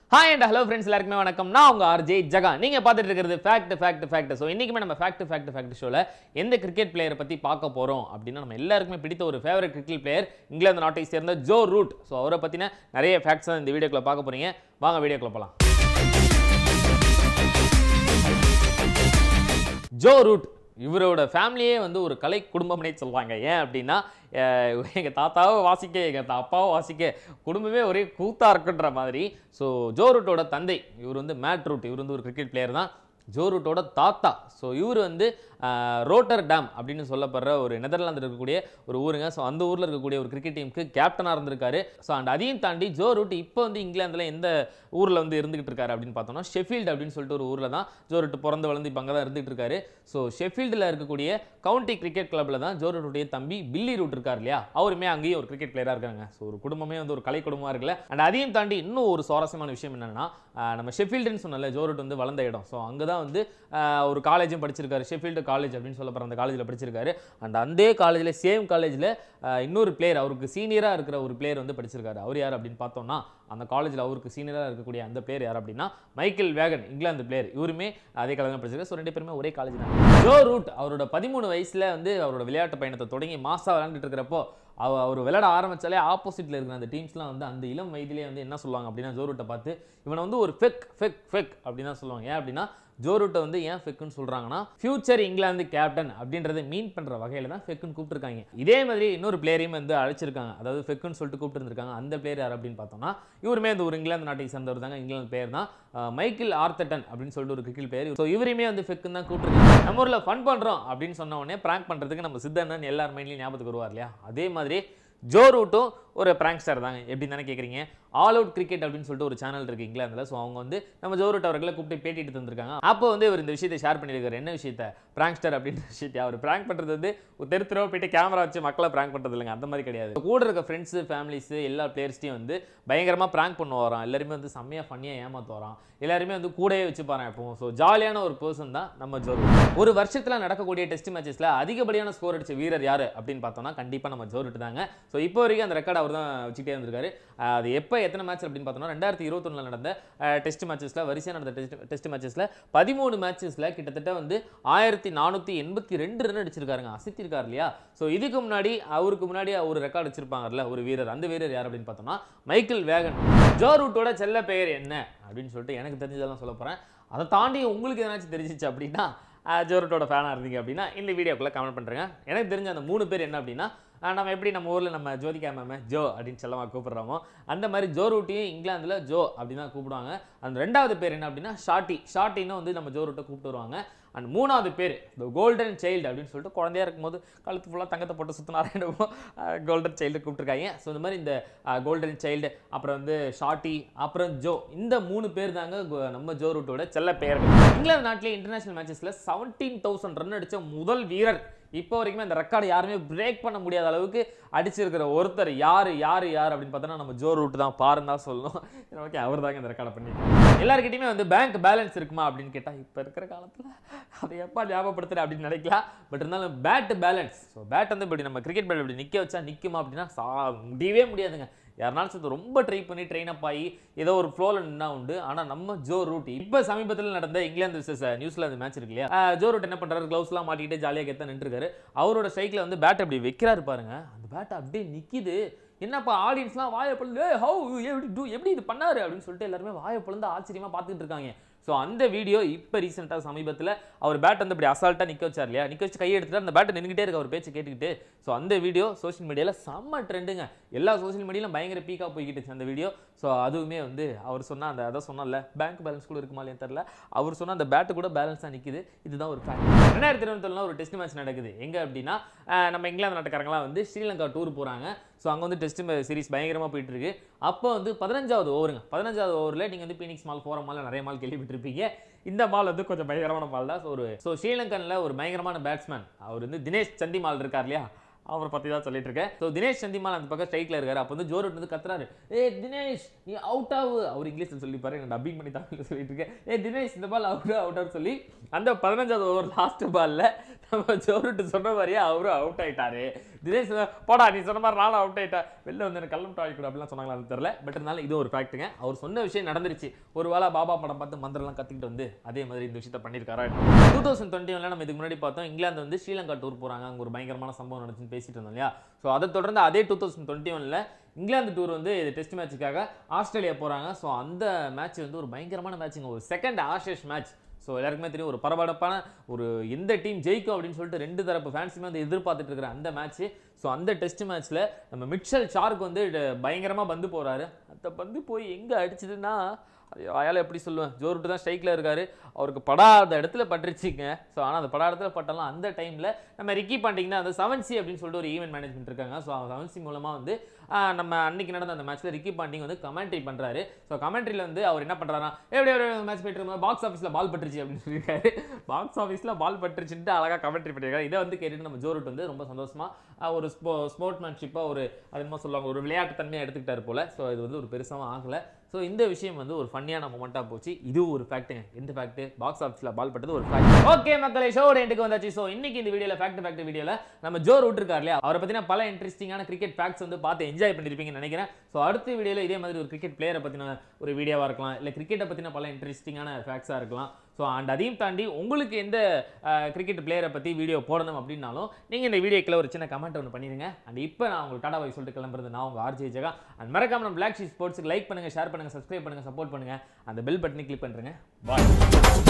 Hi and hello friends எல்லாருக்குமே வணக்கம் நான் உங்க ஆர்ஜே ஜகா நீங்க பார்த்துட்டு இருக்கிறது ஃபேக்ட் ஃபேக்ட் ஃபேக்ட் ஸோ இன்னைக்குமே நம்ம ஃபேக்ட் ஃபேக்ட் ஃபேக்ட் ஷோல எந்த கிரிக்கெட் பிளேயரை பத்தி பார்க்க போறோம் அப்படின்னா நம்ம எல்லாருக்குமே பிடித்த ஒரு ஃபேவரட் கிரிக்கெட் பிளேயர் இங்கிலாந்து நாட்டை சேர்ந்த ஜோ ரூட் ஸோ அவரை பத்தின நிறைய ஃபேக்ட்ஸ் தான் இந்த வீடியோக்குள்ள பார்க்க போறீங்க வாங்க வீடியோக்குள்ள போலாம் ஜோ ரூட் இவரோட ஃபேமிலியே வந்து ஒரு கலை குடும்பம்னே சொல்லுவாங்க ஏன் அப்படின்னா எங்கள் தாத்தாவை வாசிக்க எங்கள் அப்பாவை வாசிக்க குடும்பமே ஒரே கூத்தா இருக்குன்ற மாதிரி ஸோ ஜோ ரூட்டோட தந்தை இவர் வந்து மேட் ரூட் இவர் வந்து ஒரு கிரிக்கெட் பிளேயர் தான் ஜோ ரூட்டோட தாத்தா ஸோ இவர் வந்து ஆஹ், ரோட்டர் டேம் அப்படின்னு சொல்லப்படுற ஒரு நெதர்லாந்து இருக்கக்கூடிய ஒரு ஊருங்க ஸோ அந்த ஊரில் இருக்கக்கூடிய ஒரு கிரிக்கெட் டீமுக்கு கேப்டனாக இருந்திருக்காரு ஸோ அண்ட் அதையும் தாண்டி ஜோ ரூட் இப்போ வந்து இங்கிலாந்தில் எந்த ஊரில் வந்து இருந்துகிட்டு இருக்காரு அப்படின்னு பார்த்தோம்னா ஷெஃபீல்டு அப்படின்னு சொல்லிட்டு ஒரு ஊரில் தான் ஜோ ரூட் பிறந்து வளர்ந்து இப்போ அங்கே தான் இருந்துகிட்டு இருக்காரு ஸோ ஷெஃபீல்டில் இருக்கக்கூடிய கவுண்டி கிரிக்கெட் கிளப்பில் தான் ஜோ ரூட்டுடைய தம்பி பில்லி ரூட் இருக்கார் இல்லையா அவருமே அங்கேயும் ஒரு கிரிக்கெட் பிளேயராக இருக்காங்க ஸோ ஒரு குடும்பமே வந்து ஒரு கலை குடும்பமாக இருக்குல்ல அண்ட் அதையும் தாண்டி இன்னும் ஒரு சுவாரஸ்யமான விஷயம் என்னன்னா ஆஹ், நம்ம ஷெஃபீல்டுன்னு சொன்னல ஜோ ரூட் வந்து வளர்ந்த இடம் ஸோ அங்கே தான் வந்து ஆஹ், ஒரு காலேஜும் படிச்சிருக்காரு ஷெஃபீல்டு காலேஜ் அப்படின்னு சொல்லப்படுற அந்த காலேஜில் படிச்சிருக்காரு அண்ட் அந்த காலேஜில் சேம் காலேஜில் இன்னொரு பிளேயர் அவருக்கு சீனியராக இருக்கிற ஒரு பிளேயர் வந்து படிச்சிருக்காரு அவர் யார் அப்படின்னு பார்த்தோம்னா அந்த காலேஜில் அவருக்கு சீனியராக இருக்கக்கூடிய அந்த பிளேயர் யார் அப்படின்னா மைக்கேல் வேகன் இங்கிலாந்து பிளேயர் இவருமே அதே காலேஜ் தான் படிச்சிருக்காரு ஸோ ரெண்டு பேருமே ஒரே காலேஜ் தான் ஜோ ரூட் அவரோட பதிமூணு வயசுல வந்து அவரோட விளையாட்டு பயணத்தை தொடங்கி மாசா விளையாண்டுட்டு இருக்கிறப்போ அவ அவர் விளையாட ஆரம்பிச்சாலே ஆப்போசிட்ல இருக்கிற அந்த டீம்ஸ்லாம் வந்து அந்த இளம் வயதிலே வந்து என்ன சொல்லுவாங்க அப்படின்னா ஜோ ரூட்டை பார்த்து இவனை வந்து ஒரு ஃபெக் ஃபெக் ஃபெக் அப்படின்னு தான் சொல்லுவாங்க ஏன் அப்படின்னா ஜோ ரூட்டை வந்து ஏன் ஃபெக்குன்னு சொல்றாங்கன்னா ஃபியூச்சர் இங்கிலாந்து கேப்டன் அப்படின்றத மீன் பண்ற வகையில தான் ஃபெக்குன்னு கூப்பிட்டுருக்காங்க இதே மாதிரி இன்னொரு பிளேயரையும் வந்து அழைச்சிருக்காங்க அதாவது ஃபெக்குன்னு சொல்லிட்டு கூப்பிட்டுருக்காங்க அந்த பிளேயர் யார் அப்படின்னு பார்த்தோம்னா இவருமே அந்த ஒரு இங்கிலாந்து நாட்டை சேர்ந்தவர் தாங்க இங்கிலாந்து பிளேயர் தான் அஹ் மைக்கேல் ஆர்த்தட்டன் அப்படின்னு சொல்லிட்டு ஒரு கிரிக்கெட் பிளேயர் ஸோ இவரையுமே வந்து ஃபெக்குன்னு தான் கூப்பிட்டுருக்காங்க நம்ம ஊரில் ஃபன் பண்றோம் அப்படின்னு சொன்ன உடனே ப்ராங்க் பண்றதுக்கு நம்ம சித்தண்ணன் எல்லார் மைண்ட்லையும் ஞாபகத்துக்கு வருவார் இல்லையா அதே மாதிரி ஜோ ரூட்டும் ஒரு பிராங்க்ஸ்டர் தாங்க எப்படி தானே கேட்குறீங்க ஆல் அவுட் கிரிக்கெட் அப்படின்னு சொல்லிட்டு ஒரு சேனல் இருக்கு இங்கிலாந்துல ஸோ அவங்க வந்து நம்ம ஜோ ரூட் அவர்களை கூப்பிட்டு பேட்டிட்டு தந்திருக்காங்க அப்போ வந்து இவர் இந்த விஷயத்தை ஷேர் பண்ணியிருக்காரு என்ன விஷயத்த பிராங்க்ஸ்டர் அப்படின்ற விஷயத்தை அவர் பிராங்க் பண்றது வந்து ஒரு தெரு தெருவா போயிட்டு கேமரா வச்சு மக்களை பிராங்க் பண்றது இல்லைங்க அந்த மாதிரி கிடையாது கூட இருக்க ஃப்ரெண்ட்ஸு ஃபேமிலிஸ் எல்லா பிளேயர்ஸ்டையும் வந்து பயங்கரமா பிராங்க் பண்ண வரான் எல்லாருமே வந்து செம்மையா ஃபன்னியா ஏமாத்து வரான் எல்லாருமே வந்து கூடவே வச்சு பாருங்க எப்பவும் ஸோ ஜாலியான ஒரு பர்சன் தான் நம்ம ஜோ ரூட். ஒரு வருஷத்துல நடக்கக்கூடிய டெஸ்ட் மேட்சஸ்ல அதிகப்படியான ஸ்கோர் அடிச்ச வீரர் யாரு அப்படின்னு பார்த்தோம்னா கண்டிப்பா நம்ம ஜோ ரூட் தாங்க ஸோ இப்போ வரைக்கும் அந்த ரெக்கார்ட் அவர் தான் வச்சுட்டே இருந்திருக்காரு அஹ் அது எப்போ எத்தனை மேட்ச் அப்படின்னு பார்த்தோம்னா ரெண்டாயிரத்தி இருபத்தொன்னில் நடந்த டெஸ்ட் மேட்சஸில் வரிசையாக நடந்த டெஸ்ட் டெஸ்ட் மேட்சஸில் பதிமூணு மேட்சஸில் கிட்டத்தட்ட வந்து ஆயிரத்தி நானூற்றி எண்பத்தி ரெண்டு ரன் அடிச்சிருக்காருங்க அசத்திருக்காரு இல்லையா ஸோ இதுக்கு முன்னாடி அவருக்கு முன்னாடி ஒரு ரெக்கார்ட் வச்சிருப்பாங்கல்ல ஒரு வீரர் அந்த வீரர் யார் அப்படின்னு பார்த்தோம்னா மைக்கேல் வேகன் ஜோ ரூட்டோட செல்ல பெயர் என்ன அப்படின்னு சொல்லிட்டு எனக்கு தெரிஞ்சதெல்லாம் சொல்ல போகிறேன் அதை தாண்டி உங்களுக்கு எதனாச்சும் தெரிஞ்சிச்சு அப்படின்னா அஹ், ஜோ ரூட்டோட ஃபேனாக இருந்தீங்க அப்படின்னா இந்த வீடியோக்குள்ளே கமெண்ட் பண்ணுறேங்க எனக்கு தெரிஞ்ச அந்த மூணு பேர் என்ன அப்படின்னா அஹ், நம்ம எப்படி நம்ம ஊரில் நம்ம ஜோதிகா மேம் ஜோ அப்படின்னு செல்லமா கூப்பிடுறோமோ அந்த மாதிரி ஜோ ரூட்டையும் இங்கிலாந்தில் ஜோ அப்படின்னு தான் கூப்பிடுவாங்க அந்த ரெண்டாவது பேர் என்ன அப்படின்னா ஷார்ட்டி ஷார்ட்டின்னு வந்து நம்ம ஜோ ரூட்டை கூப்பிட்டு வருவாங்க அண்ட் மூணாவது பேர் இந்த கோல்டன் சைல்டு அப்படின்னு சொல்லிட்டு குழந்தையா இருக்கும்போது கழுத்து ஃபுல்லாக தங்கத்தை போட்டு சுற்றினாரோ கோல்டன் சைல்டு கூப்பிட்டுருக்காங்க ஸோ இந்த மாதிரி இந்த கோல்டன் சைல்டு அப்புறம் வந்து ஷார்ட்டி அப்புறம் ஜோ இந்த மூணு பேர் தாங்க கோ- நம்ம ஜோ ரூட்டோட செல்ல பெயர்கள் இங்கிலாந்து நாட்டிலே இன்டர்நேஷனல் மேட்சஸில் செவன்டீன் தௌசண்ட் ரன் அடித்த முதல் வீரர் இப்போ வரைக்குமே அந்த ரெக்கார்டு யாருமே பிரேக் பண்ண முடியாத அளவுக்கு அடிச்சிருக்கிற ஒருத்தர் யார் யார் யார் அப்படின்னு பார்த்தோன்னா நம்ம ஜோ ரூட் தான் பாருன்னு தான் சொல்லணும் ஓகே அவர் தாங்க இந்த ரெக்கார்டை பண்ணிருக்காரு எல்லாருக்கிட்டையுமே வந்து பேங்க் பேலன்ஸ் இருக்குமா அப்படின்னு கேட்டால் இப்போ இருக்கிற காலத்தில் அதை எப்போ ஞாபகப்படுத்துற அப்படின்னு நினைக்கலாம் பட் இருந்தாலும் பேட் பேலன்ஸ் ஸோ பேட் வந்து இப்படி நம்ம கிரிக்கெட் பேட் இப்படி நிற்க வச்சா நிற்குமா அப்படின்னா சா முடியவே முடியாதுங்க யாருனாலும் சேர்த்து ரொம்ப ட்ரை பண்ணி ட்ரெயின் அப் ஆகி ஏதோ ஒரு ஃப்ளோவில் நின்னா உண்டு ஆனால் நம்ம ஜோ ரூட் இப்போ சமீபத்தில் நடந்த இங்கிலாந்து vs நியூசிலாந்து மேட்ச் இருக்கு இல்லையா அஹ் ஜோ ரூட் என்ன பண்ணுறாரு க்ளவுஸ்லாம் மாட்டிக்கிட்டு ஜாலியாக கெத்த நின்றுருக்காரு அவரோட ஸ்ட்ரைக்கில் வந்து பேட் அப்படி வைக்கிறாரு பாருங்க அந்த பேட் அப்படியே நிற்கிது என்னப்பா ஆடியன்ஸ்லாம் வாயை பொழுது ஹவு எப்படி do எப்படி இது பண்ணாரு அப்படின்னு சொல்லிட்டு எல்லாருமே வாயை பொழுது ஆச்சரியமாக பார்த்துட்டு இருக்காங்க ஸோ அந்த வீடியோ இப்போ ரீசெண்டாக சமீபத்தில் அவர் பேட் வந்து இப்படி அசால்ட்டாக நிற்க வச்சார் இல்லையா நிற்க வச்சு கையை எடுத்துட்டு அந்த பேட்டை நின்றுக்கிட்டே இருக்கு அவர் பேச்சு கேட்டுக்கிட்டு ஸோ அந்த வீடியோ சோஷியல் மீடியாவில் செம்ம ட்ரெண்டுங்க எல்லா சோஷியல் மீடியாலும் பயங்கர பீக்காக போய்கிட்டுச்சு அந்த வீடியோ ஸோ அதுவுமே வந்து அவர் சொன்ன அந்த அதை சொன்னல பேங்க் பேலன்ஸ் கூட இருக்குமா இல்லையா தெரில அவர் சொன்ன அந்த பேட்டு கூட பேலன்ஸாக நிற்குது இதுதான் ஒரு ஃபேக்ட் ரெண்டாயிரத்தி இருபத்தொன்னில் ஒரு டெஸ்ட் மேட்ச் நடக்குது எங்கே அப்படின்னா அஹ் நம்ம இங்கிலாந்து நாட்டுக்காரங்களாம் வந்து ஸ்ரீலங்கா டூர் போகிறாங்க ஸோ அங்கே வந்து டெஸ்ட் சீரிஸ் பயங்கரமாக போயிட்டு இருக்கு அப்போ வந்து பதினஞ்சாவது ஓவருங்க பதினஞ்சாவது ஓவரில் நீங்கள் வந்து பீனிக்ஸ் மால் ஃபோரம் மால் நிறைய மால் கேள்விப்பட்டிருப்பீங்க இந்த மால் வந்து கொஞ்சம் பயங்கரமான மால் தான் ஸோ ஒரு ஸோ ஸ்ரீலங்கனில் ஒரு பயங்கரமான பேட்ஸ்மேன் அவர் வந்து தினேஷ் சந்திமால் இருக்கார் இல்லையா அவரை பற்றி தான் சொல்லிட்டு இருக்கேன் ஸோ தினேஷ் சந்திமால் அந்த பக்கம் ஸ்ட்ரைக்கில் இருக்காரு அப்போ வந்து ஜோ ரூட் வந்து கத்துறாரு ஏ தினேஷ் நீ அவுட் ஆகு அவர் இங்கிலீஷில் சொல்லிப்பாரு நான் டப்பிங் பண்ணி தமிழில் சொல்லிட்டு இருக்கேன் ஏ தினேஷ் இந்த பால் அவுட் அவுட் சொல்லி அந்த பதினஞ்சாவது ஓவர் லாஸ்ட் பால்ல நம்ம ஜோ ரூட் சொன்ன மாதிரியே அவரும் அவுட் ஆயிட்டாரு தினேஷ் போடா நீ சொன்ன மாதிரி நானும் அவுட் ஆயிட்டேன் வெளில வந்து எனக்கு கல்லம் டாய்க்கூட அப்படிலாம் சொன்னாங்களான்னு தெரியல பட் இருந்தாலும் இது ஒரு ஃபேக்ட்டுங்க அவர் சொன்ன விஷயம் நடந்துருச்சு ஒரு வேளை பாபா படம் பார்த்து மந்திரம்லாம் கத்திக்கிட்டு வந்து அதே மாதிரி இந்த விஷயத்த பண்ணியிருக்காரா டூ தௌசண்ட் டுவெண்ட்டி நம்ம இதுக்கு முன்னாடி பார்த்தோம் இங்கிலாந்து வந்து ஸ்ரீலங்கா டூர் போறாங்க அங்க ஒரு பயங்கரமான சம்பவம் நடந்துச்சுன்னு பேசிட்டு இருந்தோம் இல்லையா ஸோ அதை தொடர்ந்து அதே டூ தௌசண்ட் டுவெண்ட்டி ஒன்ல இங்கிலாந்து டூர் வந்து டெஸ்ட் மேட்சுக்காக ஆஸ்திரேலியா போறாங்க ஸோ அந்த மேட்ச் வந்து ஒரு பயங்கரமான மேட்சுங்க ஒரு செகண்ட் ஆஷேஷ் மேட்ச் ஸோ எல்லாருக்குமே தெரியும் ஒரு பரபரப்பான ஒரு எந்த டீம் ஜெயிக்கும் அப்படின்னு சொல்லிட்டு ரெண்டு தரப்பு ஃபேன்ஸுமே வந்து எதிர்பார்த்துட்டு இருக்கிற அந்த மேட்ச் ஸோ அந்த டெஸ்ட் மேட்ச்ல நம்ம மிட்சல் ஷார்க் வந்து ட- பயங்கரமா பந்து போறாரு அந்த பந்து போய் எங்க அடிச்சதுன்னா ஐயோ, அயால எப்படி சொல்லுவேன் ஜோருட்டு தான் ஸ்ட்ரைக்கில் இருக்காரு அவருக்கு படாத இடத்துல பட்டுருச்சுங்க ஸோ ஆனால் அந்த படாத இடத்துல பட்டாலும் அந்த டைமில் நம்ம ரிக்கி பாண்டிங் தான் அந்த செவன் சி அப்படின்னு சொல்லிட்டு ஒரு ஈவெண்ட் மேனேஜ்மெண்ட் இருக்காங்க ஸோ செவன் சி மூலமாக வந்து ஆஹ், நம்ம அன்னைக்கு நடந்த அந்த மேட்ச்சில் ரிக்கி பாண்டிங் வந்து கமெண்ட்ரி பண்ணுறாரு ஸோ கமெண்ட்ரியில் வந்து அவர் என்ன பண்ணுறாருன்னா எப்படி எப்படி மேட்ச் போயிட்டு இருக்கும்போது பாக்ஸ் ஆஃபீஸில் பால் பட்டுருச்சு அப்படின்னு சொல்லியிருக்காரு பாக்ஸ் ஆஃபீஸில் பால் பட்டுருச்சுன்ட்டு அழகாக கமெண்ட்ரி பண்ணியிருக்காரு இதை வந்து கேட்டுட்டு நம்ம ஜோருட் வந்து ரொம்ப சந்தோஷமா ஆஹ், ஒரு ஸ்போ ஸ்போர்ட்மேன்ஷிப்பாக ஒரு அது என்ன சொல்லுவாங்க ஒரு விளையாட்டு தன்மையாக எடுத்துக்கிட்டாரு போல ஸோ இது வந்து ஒரு பெருசாகவும் ஆகலை ஸோ இந்த விஷயம் வந்து ஒரு ஃபன்னியான மொமெண்ட்டாக போச்சு இது ஒரு ஃபேக்ட்டுங்க எந்த ஃபேக்ட் பாக்ஸ் ஆஃபீஸில் பால் பட்டது ஒரு ஃபேக்ட் ஓகே மக்களே ஷோட எண்டுக்கு வந்தாச்சு ஸோ இன்னைக்கு இந்த வீடியோவில் ஃபேக்ட் ஃபேக்ட் வீடியோவில் நம்ம ஜோ ரூட் இருக்கார் இல்லையா அவரை பற்றின பல இன்ட்ரெஸ்டிங்கான கிரிக்கெட் ஃபேக்ட்ஸ் வந்து பார்த்து என்ஜாய் பண்ணியிருப்பீங்கன்னு நினைக்கிறேன் ஸோ அடுத்த வீடியோவில் இதே மாதிரி ஒரு கிரிக்கெட் பிளேயரை பற்றின ஒரு வீடியோவாக இருக்கலாம் இல்லை கிரிக்கெட்டை பற்றின பல இன்ட்ரெஸ்டிங்கான ஃபேக்ட்ஸாக இருக்கலாம் ஸோ அண்ட் அதையும் தாண்டி உங்களுக்கு எந்த கிரிக்கெட் பிளேயரை பற்றி வீடியோ போடணும் அப்படின்னாலும் நீங்கள் இந்த வீடியோக்கில் ஒரு சின்ன கமெண்ட் ஒன்று பண்ணிடுங்க அண்ட் இப்போ நான் உங்களுக்கு டாடா பாய் சொல்லிட்டு கிளம்புறது நான் உங்கள் ஆர்ஜே ஜெகா அண்ட் மறக்காம நம்ம பிளாக் ஷீட் ஸ்போர்ட்ஸுக்கு லைக் பண்ணுங்கள் ஷேர் பண்ணுங்கள் சப்ஸ்கிரைப் பண்ணுங்கள் சப்போர்ட் பண்ணுங்கள் அந்த பெல் பட்டனை கிளிக் பண்ணுறேங்க பாய்